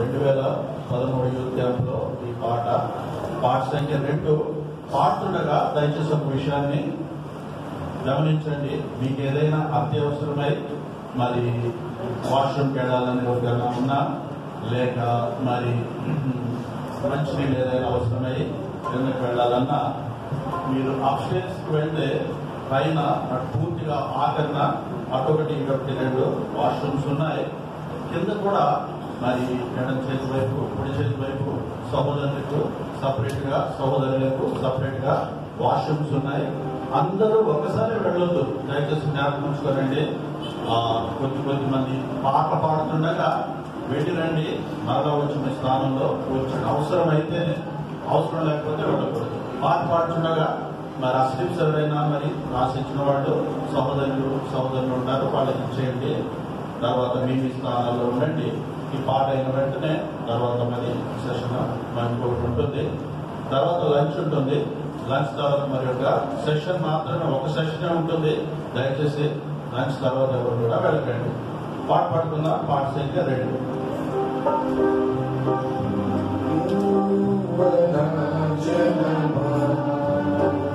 రెండు వేల పదమూడు యూత్ క్యాంప్ లో ఈ పాట పాట సంఖ్య రెండు పాడుతుండగా దయచేసి ఒక విషయాన్ని గమనించండి మీకు ఏదైనా అత్యవసరమై మరి వాష్రూమ్కి వెళ్ళాలని ఎవరికైనా ఉన్నా లేక మరి మంచినీళ్ళు ఏదైనా అవసరమై కిందకి వెళ్ళాలన్నా మీరు అప్స్టేర్స్కి వెళ్తే పైన అటు పూర్తిగా ఆకరణ అటొకటి ఇటొకటి రెండు వాష్రూమ్స్ ఉన్నాయి కింద కూడా మరి ఎడం చేతి వైపు కుడి చేతి వైపు సహోదరులకు సపరేట్ గా సహోదరులకు సపరేట్ గా వాష్రూమ్స్ ఉన్నాయి అందరూ ఒకసారి వెళ్ళొద్దు దయచేసి జ్ఞాపకం ఉంచుకోనండి ఆ, కొద్ది కొద్ది మంది పాట పాడుతుండగా వెళ్ళి రండి మరలా వచ్చిన స్థానంలో కూర్చొని అవసరమైతే అవసరం లేకపోతే వెళ్ళకూడదు పాట పాడుతుండగా మరి ఆ స్లిప్స్ ఎవరైనా మరి రాసిచ్చిన వాళ్ళు సహోదరులు సహోదరులు ఉంటారు వాళ్ళకి ఇచ్చేయండి తర్వాత మీ మీ స్థానాల్లో ఉండండి ఈ పాట అయిన వెంటనే తర్వాత మరి సెషన్ మరి ఇంకొకటి ఉంటుంది తర్వాత లంచ్ ఉంటుంది లంచ్ తర్వాత మరి ఒక సెషన్ మాత్రమే ఒక సెషనే ఉంటుంది దయచేసి లంచ్ తర్వాత ఎవరు కూడా వెళ్ళకండి పాట పాడుకుందాం పాట సంఖ్య రెండు Thank you.